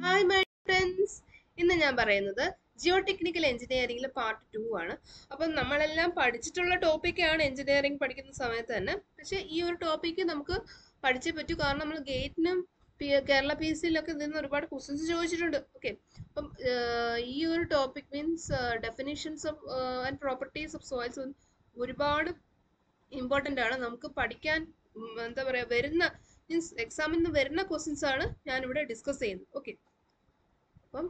Hi my friends ഇന്ന് ഞാൻ പറയുന്നത് ജിയോ ടെക്നിക്കൽ എഞ്ചിനീയറിംഗിലെ പാർട്ട് ടു ആണ് അപ്പം നമ്മളെല്ലാം പഠിച്ചിട്ടുള്ള ടോപ്പിക്കാണ് എഞ്ചിനീയറിംഗ് പഠിക്കുന്ന സമയത്ത് തന്നെ പക്ഷെ ഈ ഒരു ടോപ്പിക്ക് നമുക്ക് പഠിച്ചേ പറ്റൂ കാരണം നമ്മൾ ഗേറ്റിനും കേരള പി എസ് സിയിലൊക്കെ നിന്ന് ഒരുപാട് ക്വസ്റ്റ്യൻസ് ചോദിച്ചിട്ടുണ്ട് ഓക്കെ അപ്പം ആഹ് ഈ ഒരു topic means definitions of and properties of soils ഒരുപാട് ഇമ്പോർട്ടൻ്റ് ആണ് നമുക്ക് പഠിക്കാൻ ഉം, എന്താ പറയുക വരുന്ന മീൻസ് എക്സാമിൽ നിന്ന് വരുന്ന ക്വസ്റ്റ്യൻസ് ആണ് ഞാനിവിടെ ഡിസ്കസ് ചെയ്യുന്നത് ഓക്കെ അപ്പം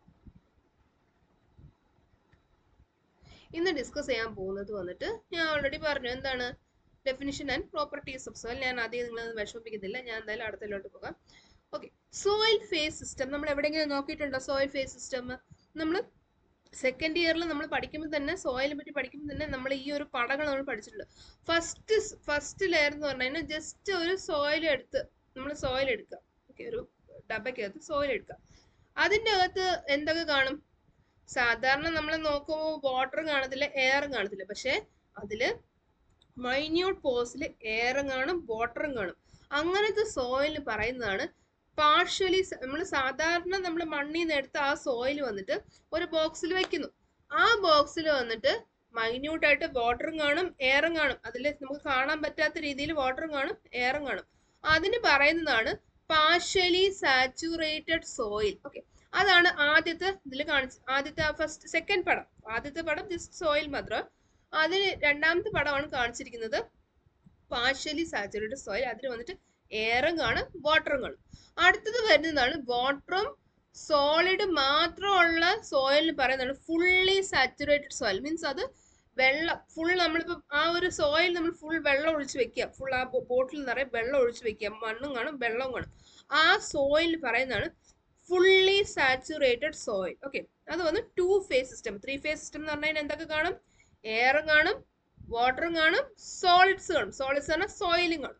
ഇന്ന് ഡിസ്കസ് ചെയ്യാൻ പോകുന്നത് വന്നിട്ട് ഞാൻ ഓൾറെഡി പറഞ്ഞു എന്താണ് definition and properties of soil ഞാൻ ആദ്യം നിങ്ങളത് വിഷമിപ്പിക്കുന്നില്ല ഞാൻ എന്തായാലും അടുത്തതിലോട്ട് പോകാം ഓക്കെ സോയിൽ ഫേസ് സിസ്റ്റം നമ്മൾ എവിടെയെങ്കിലും നോക്കിയിട്ടുണ്ടോ സോയിൽ ഫേസ് സിസ്റ്റം നമ്മൾ സെക്കൻഡ് ഇയറിൽ നമ്മൾ പഠിക്കുമ്പോൾ തന്നെ സോയിലിനെ പറ്റി പഠിക്കുമ്പോൾ തന്നെ നമ്മൾ ഈ ഒരു പടങ്ങൾ നമ്മൾ പഠിച്ചിട്ടുണ്ട് ഫസ്റ്റ് ഫസ്റ്റ് ലെയർ എന്ന് പറഞ്ഞു കഴിഞ്ഞാൽ ജസ്റ്റ് ഒരു സോയിൽ എടുത്ത് നമ്മൾ സോയിൽ എടുക്കുക ഓക്കെ ഒരു ഡബയ്ക്കകത്ത് സോയിൽ എടുക്കുക അതിൻ്റെ അകത്ത് എന്തൊക്കെ കാണും സാധാരണ നമ്മൾ നോക്കുമ്പോൾ വാട്ടർ കാണത്തില്ല എയറും കാണത്തില്ല പക്ഷേ അതിൽ മൈന്യൂട്ട് പോസിൽ എയറും കാണും വാട്ടറും കാണും അങ്ങനത്തെ സോയിൽ പറയുന്നതാണ് പാർഷ്യലി നമ്മൾ സാധാരണ നമ്മൾ മണ്ണിൽ നിന്ന് എടുത്ത ആ സോയിൽ വന്നിട്ട് ഒരു ബോക്സിൽ വെക്കുന്നു ആ ബോക്സിൽ വന്നിട്ട് മൈന്യൂട്ട് ആയിട്ട് വാട്ടറും കാണും എയറും കാണും അതിൽ നമുക്ക് കാണാൻ പറ്റാത്ത രീതിയിൽ വാട്ടറും കാണും എയറും കാണും അതിന് പറയുന്നതാണ് പാർഷ്യലി സാച്ചുറേറ്റഡ് സോയിൽ ഓക്കെ അതാണ് ആദ്യത്തെ ഇതിൽ കാണിച്ച ആദ്യത്തെ ഫസ്റ്റ് സെക്കൻഡ് പടം ആദ്യത്തെ പടം ജസ്റ്റ് സോയിൽ മാത്രം അതിന് രണ്ടാമത്തെ പടമാണ് കാണിച്ചിരിക്കുന്നത് പാർഷ്യലി സാച്ചുറേറ്റഡ് സോയിൽ അതിൽ വന്നിട്ട് എയറും കാണും വാട്ടറും കാണും അടുത്തത് വരുന്നതാണ് വാട്ടറും സോളിഡ് മാത്രമുള്ള സോയിലിന് പറയുന്നതാണ് ഫുള്ളി സാച്ചുറേറ്റഡ് സോയിൽ മീൻസ് അത് വെള്ളം ഫുൾ നമ്മളിപ്പോൾ ആ ഒരു സോയിൽ നമ്മൾ ഫുൾ വെള്ളം ഒഴിച്ച് വെക്കുക ഫുൾ ആ ബോട്ടിൽ നിറയെ വെള്ളം ഒഴിച്ച് വെക്കുക മണ്ണും കാണും വെള്ളവും കാണും ആ സോയിൽ പറയുന്നതാണ് ഫുള്ളി സാച്ചുറേറ്റഡ് സോയിൽ ഓക്കെ അത് വന്ന് two phase system three phase system എന്ന് പറഞ്ഞു കഴിഞ്ഞാൽ എന്തൊക്കെ കാണും എയറും കാണും വാട്ടറും കാണും സോളിഡ്സ് കാണും സോളിഡ്സ് പറഞ്ഞാൽ സോയിലും കാണും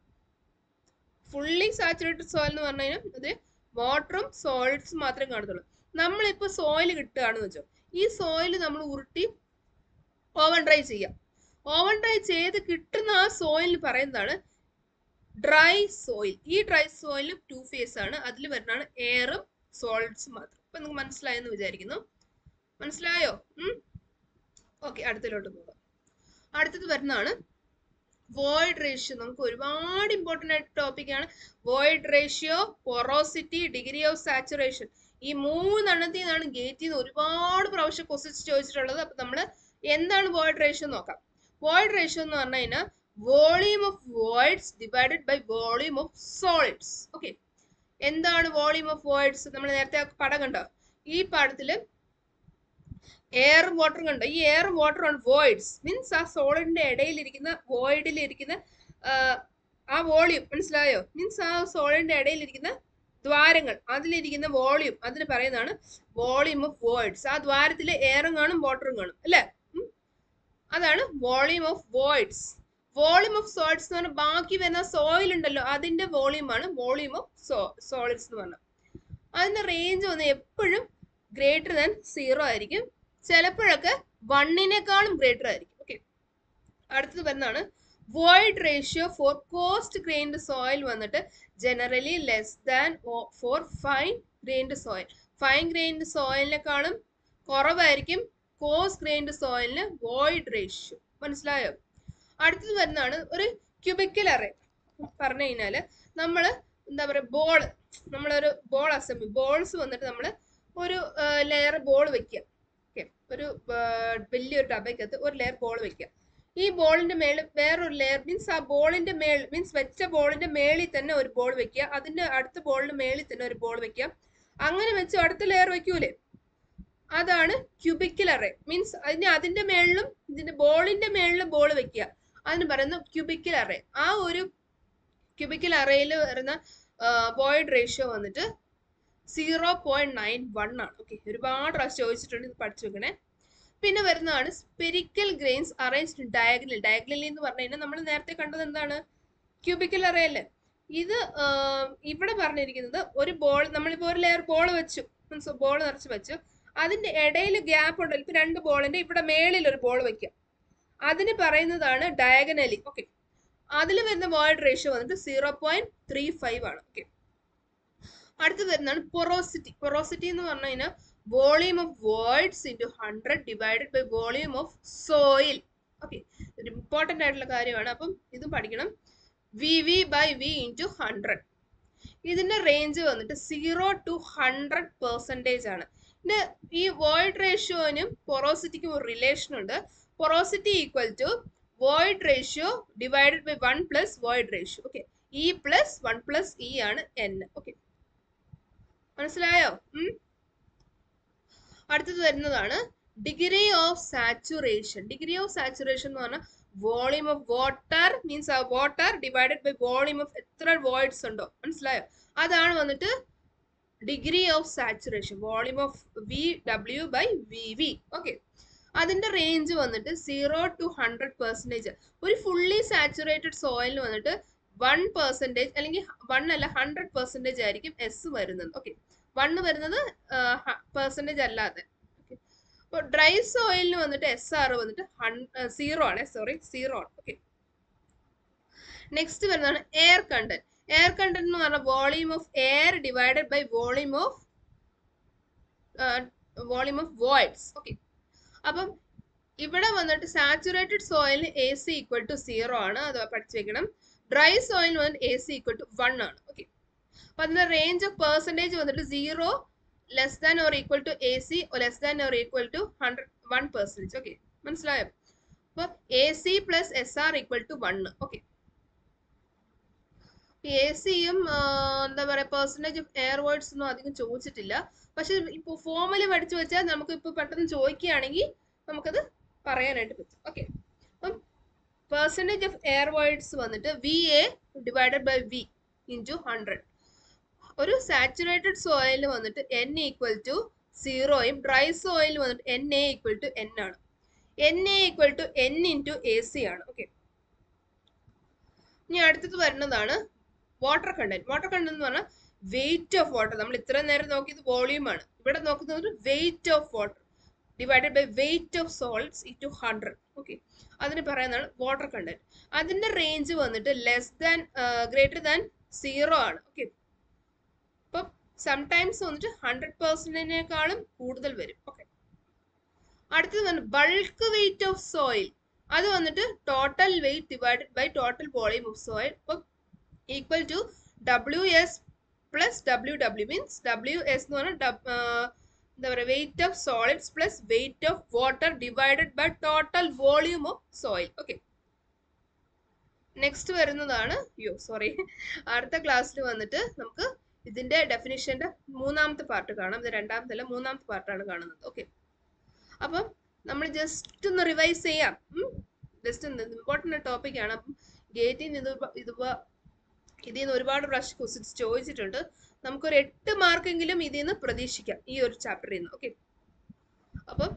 ഫുള്ളി സാച്ചുറേറ്റഡ് സോയിൽ എന്ന് പറഞ്ഞു കഴിഞ്ഞാൽ അത് വാട്ടറും സോളിഡ്സ് മാത്രമേ കാണത്തുള്ളൂ നമ്മളിപ്പോൾ സോയിൽ കിട്ടുകയാണെന്ന് വെച്ചോ ഈ സോയിൽ നമ്മൾ ഉരുട്ടി ഓവൻ ഡ്രൈ ചെയ്യാം ഓവൻ ഡ്രൈ ചെയ്ത് കിട്ടുന്ന ആ സോയിൽ പറയുന്നതാണ് ഡ്രൈ സോയിൽ ഈ ഡ്രൈ സോയിലും ടു ഫേസ് ആണ് അതിൽ വരുന്നതാണ് എയറും സോളിഡ്സ് മാത്രം ഇപ്പൊ നിങ്ങൾക്ക് മനസ്സിലായെന്ന് വിചാരിക്കുന്നു മനസ്സിലായോ ഓക്കെ അടുത്തതിലോട്ട് പോകാം അടുത്തത് വരുന്നതാണ് വോയിഡ് റേഷ്യോ നമുക്ക് ഒരുപാട് ഇമ്പോർട്ടൻ്റ് ആയിട്ട് ടോപ്പിക്കാണ് void ratio porosity degree of saturation ഈ മൂന്നെണ്ണത്തിൽ നിന്നാണ് ഗേറ്റിൽ നിന്ന് ഒരുപാട് പ്രാവശ്യം ക്വസ്റ്റ്യൻസ് ചോദിച്ചിട്ടുള്ളത് അപ്പൊ നമ്മൾ എന്താണ് വോയിഡ് റേഷ്യോ നോക്കാം വോയിഡ് റേഷ്യോ എന്ന് പറഞ്ഞു കഴിഞ്ഞാൽ volume of voids divided by volume of solids okay എന്താണ് വോളിയം ഓഫ് വോയിഡ്സ് നമ്മൾ നേരത്തെ ആ പടം കണ്ടോ ഈ പടത്തിൽ എയറും വാട്ടറും കണ്ടോ ഈ എയറും വാട്ടറും ആണ് വോയിഡ്സ് മീൻസ് ആ സോളിഡിന്റെ ഇടയിലിരിക്കുന്ന വോയിഡിൽ ഇരിക്കുന്ന ആ വോളിയം മനസ്സിലായോ മീൻസ് ആ സോളിഡിന്റെ ഇടയിലിരിക്കുന്ന ദ്വാരങ്ങൾ അതിലിരിക്കുന്ന വോളിയം അതിന് പറയുന്നതാണ് വോളിയം ഓഫ് വോയിഡ്സ് ആ ദ്വാരത്തിൽ എയറും കാണും വാട്ടറും കാണും അല്ലേ ഉം. അതാണ് volume of voids volume of solids എന്ന് പറഞ്ഞാൽ ബാക്കി വരുന്ന സോയിൽ ഉണ്ടല്ലോ അതിന്റെ വോളിയം ആണ് വോളിയം ഓഫ് സോ സോളിഡ്സ് എന്ന് പറഞ്ഞാൽ അതിന്റെ റേഞ്ച് വന്ന് എപ്പോഴും ഗ്രേറ്റർ ദാൻ സീറോ ആയിരിക്കും ചിലപ്പോഴൊക്കെ വണ്ണിനേക്കാളും ഗ്രേറ്റർ ആയിരിക്കും ഓക്കെ അടുത്തത് വരുന്നതാണ് വോയിഡ് റേഷ്യോ ഫോർ കോസ്റ്റ് ഗ്രെയിൻഡ് സോയിൽ വന്നിട്ട് generally less than for fine grained soil fine grained സോയിലിനേക്കാളും കുറവായിരിക്കും കോസ്റ്റ് ഗ്രെയിൻഡ് സോയിലിന് വോയിഡ് റേഷ്യോ മനസ്സിലായോ അടുത്തത് വരുന്നതാണ് ഒരു ക്യൂബിക്കൽ അറേ പറഞ്ഞു കഴിഞ്ഞാല് നമ്മൾ എന്താ പറയുക ബോൾ നമ്മളൊരു ബോൾ അസംബ്ലി ബോൾസ് വന്നിട്ട് നമ്മൾ ഒരു ലെയർ ബോൾ വെക്കുക ഓക്കെ ഒരു ആ, വലിയൊരു ഡബയ്ക്കകത്ത് ഒരു ലെയർ ബോൾ വെക്കുക ഈ ബോളിന്റെ മേളിൽ വേറൊരു ലെയർ മീൻസ് ആ ബോളിന്റെ മേൾ മീൻസ് വെച്ച ബോളിന്റെ മേളിൽ തന്നെ ഒരു ബോൾ വെക്കുക അതിന്റെ അടുത്ത ബോളിന്റെ മേളിൽ തന്നെ ഒരു ബോൾ വെക്കുക അങ്ങനെ വെച്ച് അടുത്ത ലെയർ വെക്കൂലേ അതാണ് ക്യൂബിക്കൽ അറേ മീൻസ് അതിന് അതിന്റെ മേളിലും ഇതിന്റെ ബോളിന്റെ മേളിലും ബോൾ വെക്കുക അതിന് പറയുന്ന ക്യൂബിക്കൽ അറേ ആ ഒരു ക്യൂബിക്കൽ അറയിൽ വരുന്ന വോയിഡ് റേഷ്യോ വന്നിട്ട് സീറോ പോയിന്റ് നയൻ വൺ ആണ് ഓക്കെ ഒരുപാട് പ്രാവശ്യം ചോദിച്ചിട്ടുണ്ട് ഇത് പഠിച്ചു വെക്കണേ പിന്നെ വരുന്നതാണ് spherical grains arranged diagonal diagonally എന്ന് പറഞ്ഞു കഴിഞ്ഞാൽ നമ്മൾ നേരത്തെ കണ്ടത് എന്താണ് ക്യൂബിക്കൽ അറേ അല്ലേ ഇത് ആ, ഇവിടെ പറഞ്ഞിരിക്കുന്നത് ഒരു ബോൾ നമ്മളിപ്പോൾ ഒരു ലെയർ ബോൾ വെച്ചു മീൻസ് ബോൾ നിറച്ച് വെച്ചു അതിന്റെ ഇടയിൽ ഗ്യാപ്പ് ഉണ്ടല്ലോ ഇപ്പൊ രണ്ട് ബോളിന്റെ ഇവിടെ മേളിൽ ഒരു ബോൾ വെക്കുക അതിന് പറയുന്നതാണ് ഡയഗണലി ഓക്കെ അതിൽ വരുന്ന വോയിഡ് റേഷ്യോ വന്നിട്ട് സീറോ പോയിന്റ് ത്രീ ഫൈവ് ആണ് ഓക്കെ അടുത്ത് വരുന്നതാണ് പൊറോസിറ്റി പൊറോസിറ്റി എന്ന് പറഞ്ഞു കഴിഞ്ഞാൽ volume of voids into hundred divided by volume of soil okay ഒരു ഇമ്പോർട്ടൻ്റ് ആയിട്ടുള്ള കാര്യമാണ് അപ്പം ഇതും പഠിക്കണം V V by V into hundred ഇതിന്റെ റേഞ്ച് വന്നിട്ട് സീറോ ടു ഹൺഡ്രഡ് പെർസെൻറ്റേജ് ആണ് പിന്നെ ഈ വോയിഡ് റേഷ്യോനും പൊറോസിറ്റിക്കും ഒരു റിലേഷൻ ഉണ്ട് porosity equal to void ratio divided by one plus void ratio okay E plus one plus E ആണ് എൻ ഓക്കെ മനസ്സിലായോ ഉം? അടുത്തത് വരുന്നതാണ് degree of saturation degree of saturation എന്ന് പറഞ്ഞാൽ volume of water means water divided by volume of എത്ര voids ഉണ്ടോ മനസ്സിലായോ അതാണ് വന്നിട്ട് degree of saturation volume of V W by V V okay അതിന്റെ റേഞ്ച് വന്നിട്ട് സീറോ ടു ഹൺഡ്രഡ് പെർസെൻറ്റേജ് ഒരു ഫുള്ളി സാച്ചുറേറ്റഡ് സോയിലിന് വന്നിട്ട് വൺ പെർസെൻറ്റേജ് അല്ലെങ്കിൽ വൺ അല്ല ഹൺഡ്രഡ് പെർസെൻറ്റേജ് ആയിരിക്കും എസ് വരുന്നത് ഓക്കെ വണ്ണ് വരുന്നത് പെർസെൻറ്റേജ് അല്ലാതെ അപ്പോൾ ഡ്രൈ സോയിലിന് വന്നിട്ട് എസ് ആർ വന്നിട്ട് സീറോ ആണ് സോറി സീറോ ആണ് ഓക്കെ നെക്സ്റ്റ് വരുന്നതാണ് എയർ കണ്ടന്റ് എയർ കണ്ടന്റ് എന്ന് പറഞ്ഞാൽ volume of air divided by volume of volume of voids okay അപ്പം ഇവിടെ വന്നിട്ട് സാച്ചുറേറ്റഡ് സോയിലിന് A C equal to zero ആണ് അത് പഠിച്ചു വെക്കണം ഡ്രൈ സോയിലിന് വന്നിട്ട് A C equal to one ആണ് ഓക്കെ അപ്പൊ അതിന്റെ റേഞ്ച് ഓഫ് പെർസെൻറ്റേജ് വന്നിട്ട് zero less than or equal to A C less than or equal to hundred one percentage okay മനസ്സിലായോ അപ്പൊ A C plus S R equal to one okay A സിയും എന്താ പറയാ percentage of air words ഒന്നും അധികം ചോദിച്ചിട്ടില്ല പക്ഷെ ഇപ്പോൾ ഫോമലി പഠിച്ചു വെച്ചാൽ നമുക്ക് ഇപ്പോൾ പെട്ടെന്ന് ചോദിക്കുകയാണെങ്കിൽ നമുക്കത് പറയാനായിട്ട് പറ്റും ഓക്കെ അപ്പം പെർസെൻറ്റേജ് ഓഫ് എയർ വേർഡ്സ് വന്നിട്ട് V A divided by V into hundred ഒരു സാച്ചുറേറ്റഡ് സോയിൽ വന്നിട്ട് എൻ ഈക്വൽ ടു സീറോയും ഡ്രൈ സോയിൽ വന്നിട്ട് N A equal to N ആണ് N A equal to N into A C ആണ് okay ഇനി അടുത്തത് വരുന്നതാണ് വാട്ടർ കണ്ടന്റ് വാട്ടർ കണ്ടന്റ് എന്ന് പറഞ്ഞാൽ വെയിറ്റ് ഓഫ് വാട്ടർ നമ്മൾ ഇത്രയും നേരം നോക്കിയത് വോളിയൂം ആണ് ഇവിടെ നോക്കുന്നത് weight of water divided by weight of solids into hundred okay അതിന് പറയുന്നതാണ് വാട്ടർ കണ്ടന്റ് അതിന്റെ റേഞ്ച് വന്നിട്ട് less than greater than zero ആണ് ഓക്കെ അപ്പം സംടൈംസ് വന്നിട്ട് ഹൺഡ്രഡ് പെർസെന്റിനേക്കാളും കൂടുതൽ വരും ഓക്കെ അടുത്തത് വന്ന് ബൾക്ക് വെയിറ്റ് ഓഫ് സോയിൽ അത് വന്നിട്ട് total weight divided by total volume of soil ഇപ്പം equal to W S plus W W means W S എന്ന് പറഞ്ഞാൽ എന്താ പറയുക weight of solids plus weight of water divided by total volume of soil okay next വരുന്നതാണ് യോ sorry അടുത്ത ക്ലാസ്സിൽ വന്നിട്ട് നമുക്ക് ഇതിന്റെ ഡെഫിനിഷന്റെ മൂന്നാമത്തെ പാർട്ട് കാണാം ഇത് രണ്ടാമത്തെ അല്ല മൂന്നാമത്തെ പാർട്ടാണ് കാണുന്നത് ഓക്കെ അപ്പം നമ്മൾ ജസ്റ്റ് ഒന്ന് റിവൈസ് ചെയ്യാം ജസ്റ്റ് ഇമ്പോർട്ടൻ്റ് ടോപ്പിക്കാണ് അപ്പം ഗേറ്റിൽ നിന്ന് ഇത് ഇതിപ്പോ ഇതിൽ നിന്ന് ഒരുപാട് പ്രാവശ്യം ക്വസ്റ്റ്യൻസ് ചോദിച്ചിട്ടുണ്ട് നമുക്കൊരു എട്ട് മാർക്കെങ്കിലും ഇതിൽ നിന്ന് പ്രതീക്ഷിക്കാം ഈ ഒരു ചാപ്റ്ററിൽ നിന്ന് ഓക്കെ അപ്പം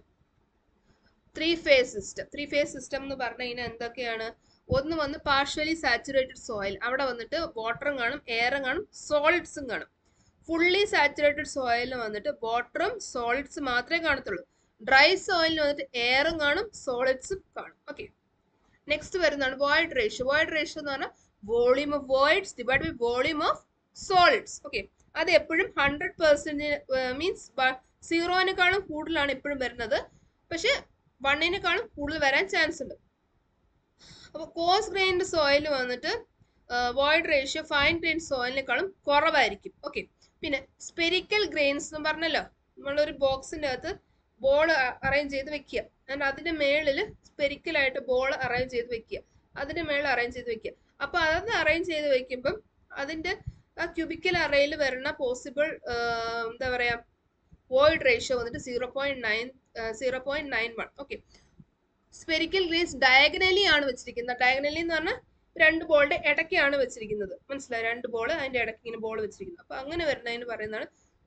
three phase system three phase system എന്ന് പറഞ്ഞു കഴിഞ്ഞാൽ എന്തൊക്കെയാണ് ഒന്ന് വന്ന് പാർഷ്യലി സാച്ചുറേറ്റഡ് സോയിൽ അവിടെ വന്നിട്ട് വാട്ടറും കാണും എയറും കാണും സോളിഡ്സും കാണും ഫുള്ളി സാച്ചുറേറ്റഡ് സോയിലിൽ വന്നിട്ട് വാട്ടറും സോളിഡ്സ് മാത്രമേ കാണത്തുള്ളൂ ഡ്രൈ സോയിലിൽ വന്നിട്ട് എയറും കാണും സോളിഡ്സും കാണും ഓക്കെ നെക്സ്റ്റ് വരുന്നതാണ് വോയിഡ് റേഷ്യോ വോയിഡ് റേഷ്യോ എന്ന് പറഞ്ഞാൽ volume of voids divide by volume of solids okay അത് എപ്പോഴും ഹൺഡ്രഡ് പെർസെന്റ് മീൻസ് സീറോനേക്കാളും കൂടുതലാണ് എപ്പോഴും വരുന്നത് പക്ഷെ വണ്ണിനേക്കാളും കൂടുതൽ വരാൻ ചാൻസ് ഉണ്ട് അപ്പോൾ കോസ് ഗ്രെയിൻഡ് സോയിൽ വന്നിട്ട് വോയിഡ് റേഷ്യോ ഫൈൻ ഗ്രെയിൻ സോയിലിനേക്കാളും കുറവായിരിക്കും ഓക്കെ പിന്നെ സ്പെരിക്കൽ ഗ്രെയിൻസ് എന്ന് പറഞ്ഞല്ലോ നമ്മളൊരു ബോക്സിൻ്റെ അകത്ത് ബോൾ അറേഞ്ച് ചെയ്ത് വെക്കുക ആൻഡ് അതിന്റെ മേളിൽ സ്പെരിക്കലായിട്ട് ബോൾ അറേഞ്ച് ചെയ്ത് വെക്കുക അതിന്റെ മേളിൽ അറേഞ്ച് ചെയ്ത് വെക്കുക അപ്പൊ അത് അറേഞ്ച് ചെയ്ത് വെക്കുമ്പം അതിന്റെ ആ ക്യൂബിക്കൽ അറയിൽ വരുന്ന പോസിബിൾ എന്താ പറയാ വോയിഡ് റേഷ്യോ വന്നിട്ട് zero point nine zero point nine one okay spherical grains diagonally ആണ് വെച്ചിരിക്കുന്നത് ഡയഗനലി എന്ന് പറഞ്ഞാൽ രണ്ട് ബോളിന്റെ ഇടയ്ക്കാണ് വെച്ചിരിക്കുന്നത് മനസ്സിലായി രണ്ട് ബോൾ അതിന്റെ ഇടയ്ക്ക് ഇങ്ങനെ ബോൾ വെച്ചിരിക്കുന്നത് അപ്പൊ അങ്ങനെ വരുന്നതിന് പറയുന്നതാണ്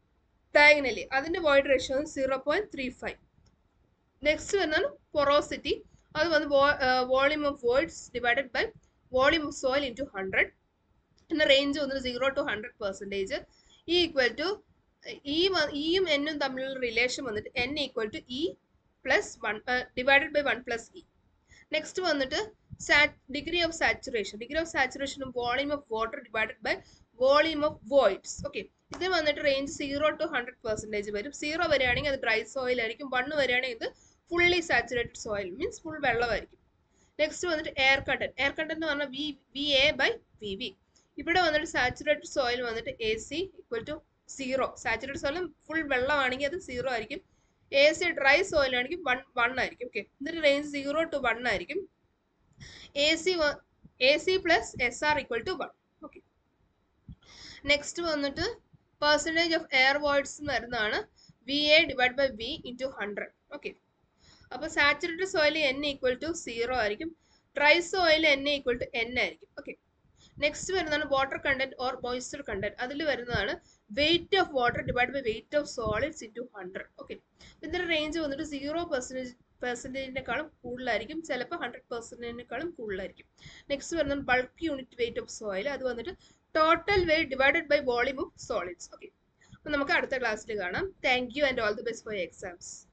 ഡയഗനലി അതിന്റെ void ratio zero point three five next വരുന്നതാണ് പൊറോസിറ്റി അത് വന്ന് volume of voids divided by volume of soil into hundred പിന്നെ റേഞ്ച് വന്നിട്ട് zero to hundred percentage E equal to E ഇയും എന്നും തമ്മിലുള്ള റിലേഷൻ വന്നിട്ട് N equal to E plus one divided by one plus E next വന്നിട്ട് degree of saturation degree of സാച്ചുറേഷനും volume of water divided by volume of voids okay ഇത് വന്നിട്ട് range zero to hundred percentage വരും zero വരികയാണെങ്കിൽ അത് dry soil ആയിരിക്കും one വരികയാണെങ്കിൽ ഇത് fully saturated soil means full വെള്ളമായിരിക്കും നെക്സ്റ്റ് വന്നിട്ട് എയർ കണ്ടന്റ് എയർ കണ്ടന്റ് എന്ന് പറഞ്ഞാൽ V V A by V V ഇവിടെ വന്നിട്ട് സാച്ചുറേറ്റഡ് സോയിൽ വന്നിട്ട് A C equal to zero saturated soil full വെള്ളമാണെങ്കിൽ അത് സീറോ ആയിരിക്കും എ സി ഡ്രൈ സോയിൽ ആണെങ്കിൽ വൺ വൺ ആയിരിക്കും ഓക്കെ എന്നിട്ട് റേഞ്ച് സീറോ ടു വൺ ആയിരിക്കും A C A C plus S R equal to one okay next വന്നിട്ട് percentage of air voids വരുന്നതാണ് V A divide by V into hundred okay അപ്പോൾ saturated soil N equal to zero ആയിരിക്കും dry soil N equal to N ആയിരിക്കും okay next വരുന്നതാണ് water content or moisture content അതിൽ വരുന്നതാണ് weight of water divide by weight of solids into hundred okay ഇതിന്റെ range വന്നിട്ട് zero percentage പെർസെൻറ്റേജിനേക്കാളും കൂടുതലായിരിക്കും ചിലപ്പോൾ ഹൺഡ്രഡ് പെർസെൻറ്റേജിനേക്കാളും കൂടുതലായിരിക്കും നെക്സ്റ്റ് വരുന്നത് bulk unit weight of soil അത് വന്നിട്ട് total weight divided by volume of solids okay അപ്പോൾ നമുക്ക് അടുത്ത ക്ലാസ്സിൽ കാണാം thank you and all the best for exams